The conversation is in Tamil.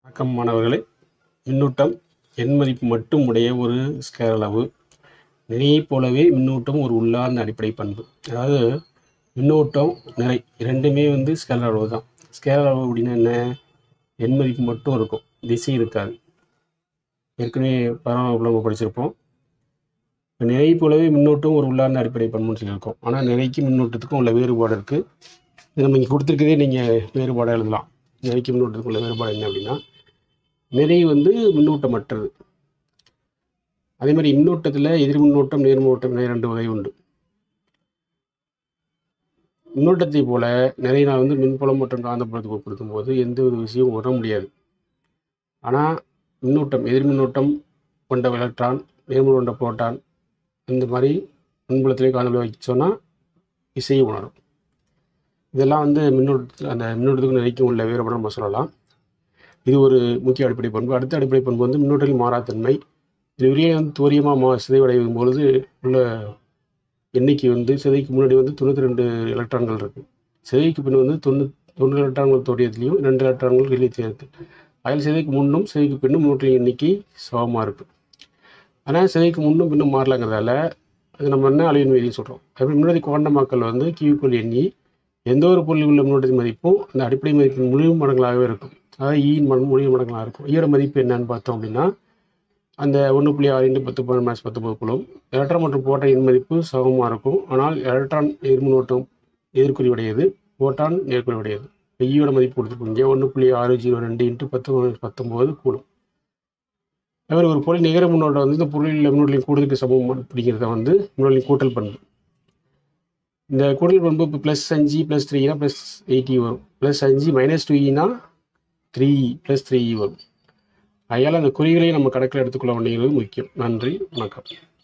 வணக்கம் மாணவர்களே மின்னூட்டம் எண் மதிப்பு மட்டும் உடைய ஒரு ஸ்கேர் அளவு நிறையைப் போலவே மின்னூட்டம் ஒரு உள்ளார்ந்த அடிப்படை பண்பு அதாவது மின்னூட்டம் நிறை இரண்டுமே வந்து ஸ்கேலர் அளவு தான் ஸ்கேலர் அளவு அப்படின்னா என்ன எண் மதிப்பு மட்டும் இருக்கும் திசை இருக்காது ஏற்கனவே பதினொன்றாம் வகுப்புல நம்ம படிச்சிருப்போம் இப்போ நிறை போலவே மின்னூட்டம் ஒரு உள்ளார்ந்த அடிப்படை பண்புன்னு சொல்லியிருக்கோம் ஆனால் நிறைக்கு மின்னூட்டத்துக்கும் உள்ள வேறுபாடு இருக்குது இது நம்ம இங்கே கொடுத்துருக்கதே நீங்கள் வேறுபாடு எழுதலாம் நிறைக்கு மின்னூட்டத்துக்கு உள்ள வேறுபாடு என்ன அப்படின்னா நிறை வந்து மின்னூட்டமற்றது அதே மாதிரி மின்னூட்டத்தில் எதிர் மின்னூட்டம் நேர் மின்னூட்டம் என இரண்டு வகை உண்டு மின்னூட்டத்தை போல நிறைய நான் வந்து மின்புலம் மற்றும் காந்தப்புலத்துக்கு உட்படுத்தும் போது எந்த ஒரு விஷயம் உணர முடியாது ஆனால் மின்னூட்டம் எதிர் மின்னூட்டம் கொண்ட எலக்ட்ரான் நேர்மின் கொண்ட புரோட்டான் இந்த மாதிரி மின்புலத்திலே காந்தப்புல வைக்க சொன்னால் இசையை உணரும் இதெல்லாம் வந்து மின்னூட்ட அந்த மின்னூட்டத்துக்கு நிறைக்கும் உள்ள வேறுபாடு நம்ம சொல்லலாம் இது ஒரு முக்கிய அடிப்படை பண்பு அடுத்த அடிப்படை பண்பு வந்து மின்னூட்டலின் மாறாத்தன்மை இது விரியை வந்து துரியமாக மா சிதைவடையும் பொழுது உள்ள எண்ணிக்கை வந்து சிதைக்கு முன்னாடி வந்து தொண்ணூற்றி ரெண்டு எலக்ட்ரான்கள் இருக்குது சிதைக்கு பின் வந்து தொண்ணூ தொண்ணூறு எலக்ட்ரான்கள் தோடியத்துலேயும் ரெண்டு எலக்ட்ரான்கள் வெளியே இருக்குது அதில் சிதைக்கு முன்னும் சிதைக்கு பின்னும் மின்னூட்டலின் எண்ணிக்கை சமமாக இருக்குது ஆனால் சிதைக்கு முன்னும் பின்னும் மாறலாங்கிறதால அது நம்ம என்ன அழிவின் விதின்னு சொல்கிறோம் அப்படி முன்னாடி குவாண்டமாக்கல் வந்து கியூக்குள் எண்ணி எந்த ஒரு பொருளில் உள்ள மின்னோட்டத்தின் மதிப்பும் அந்த அடிப்படை மதிப்பின் முழு மடங்களாகவே இருக்கும் அதாவது ஈயின் மடங்கு முழு மடங்களாக இருக்கும் ஈயோட மதிப்பு என்னன்னு பார்த்தோம் அப்படின்னா அந்த ஒன்று புள்ளி ஆறு இன்ட்டு பத்து பதினொன்று மேட்ச் பத்தொம்பது குழும் எலக்ட்ரான் மற்றும் புரோட்டான் மதிப்பு சமமாக இருக்கும் ஆனால் எலக்ட்ரான் எதிர்மின்னோட்டம் எதிர்குறி உடையது புரோட்டான் நேர்குறி உடையது ஈயோட மதிப்பு கொடுத்துருப்பீங்க ஒன்று புள்ளி ஆறு ஜீரோ ரெண்டு இன்ட்டு பத்து பத்தொம்போது கூடும் அவர் ஒரு பொருள் நிகர முன்னோட்டம் வந்து இந்த பொருளில் முன்னோட்டின் கூடுதலுக்கு சமம் அப்படிங்கிறத வந்து முன்னோட்டின் கூட்டல் பண்பு இந்த கூடுதல் பண்பு இப்போ ப்ளஸ் அஞ்சு ப்ளஸ் த்ரீனா ப்ளஸ் எயிட்டி வரும் ப்ளஸ் அஞ்சு மைனஸ் டூ ஈனா த்ரீ ப்ளஸ் த்ரீ வரும் அதனால் அந்த குறிகளையும் நம்ம கணக்கில் எடுத்துக்கொள்ள வேண்டியது முக்கியம் நன்றி வணக்கம்